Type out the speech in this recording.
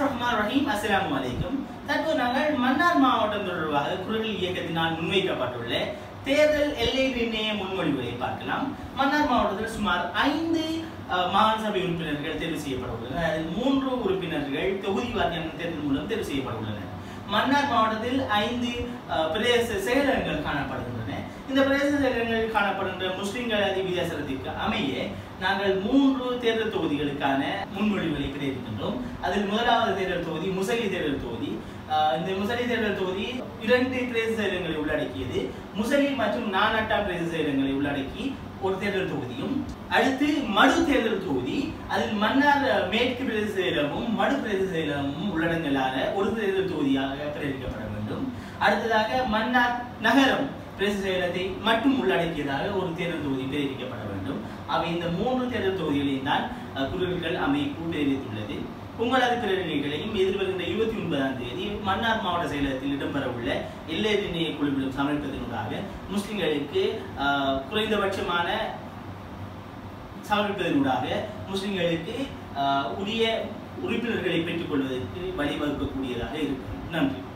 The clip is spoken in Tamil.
ரஹ்மான் ரஹீம் அஸ்ஸலாமு அலைக்கும் தற்போது நாங்கள் மன்னார் மாவட்டம் தொடர்பாக குரல் இயக்கத்தினால் முன்வைக்கப்பட்டுள்ள தேர்தல் எல்லை நிர்ணய முன்மொழிவுகளை பார்க்கலாம் மன்னார் மாவட்டத்தில் சுமார் ஐந்து அஹ், மாகாண சபை உறுப்பினர்கள் தேர்வு செய்யப்பட உள்ளனர் அதில் மூன்று உறுப்பினர்கள் தொகுதி வாரியான தேர்தல் மூலம் தேர்வு செய்யப்பட உள்ளனர் மன்னார் மாவட்டத்தில் ஐந்து அஹ், பிரதேச செயலகங்கள் காணப்படுகின்றன இந்த பிரதேச செயலகங்களில் காணப்படுகின்ற முஸ்லிம்கள் அதி வித்தியாசத்திற்கு அமைய நாங்கள் மூன்று தேர்தல் தொகுதிகளுக்கான முன்மொழிவுகளை கிடைக்கின்றோம் அதில் முதலாவது தேர்தல் தொகுதி முசலி தேர்தல் தொகுதி அஹ், இந்த முசலி தேர்தல் தொகுதி இரண்டு பிரதேச செயலகங்களை உள்ளடக்கியது முசலி மற்றும் நானட்டா பிரதேச செயலகங்களை உள்ளடக்கி ஒரு தேர்தல் தொகுதியும் அடுத்து மடு தேர்தல் தொகுதி அதில் மன்னார் மேற்கு பிரதேச செயலகமும் மடு பிரதேச செயலகமும் உள்ளடங்கலான ஒரு தேர்தல் தொகுதியாக பிரிக்கப்பட வேண்டும் அடுத்ததாக மன்னார் நகரம் பிரதேச செயலகத்தை மட்டும் உள்ளடக்கியதாக ஒரு தேர்தல் தொகுதி பிரிக்கப்பட வேண்டும் அவை இந்த மூன்று தேர்தல் தொகுதிகளையும் தான் அஹ், குழுக்கள் அமைப்பு தெரிவித்துள்ளது உங்களது பிரதிநிதிகளையும் எதிர்வருகின்ற இருபத்தி ஒன்பதாம் தேதி மன்னார் மாவட்ட செயலகத்தில் இடம்பெறவுள்ள எல்லை நிர்ணய குழுவிலும் சமர்ப்பிப்பதனூடாக முஸ்லிம்களுக்கு ஆஹ், குறைந்தபட்சமான சமர்ப்பிப்பதனூடாக முஸ்லிம்களுக்கு ஆஹ், உரிய உறுப்பினர்களை பெற்றுக் கொள்வதற்கு வழிவகுக்கக்கூடியதாக இருக்கும் நன்றி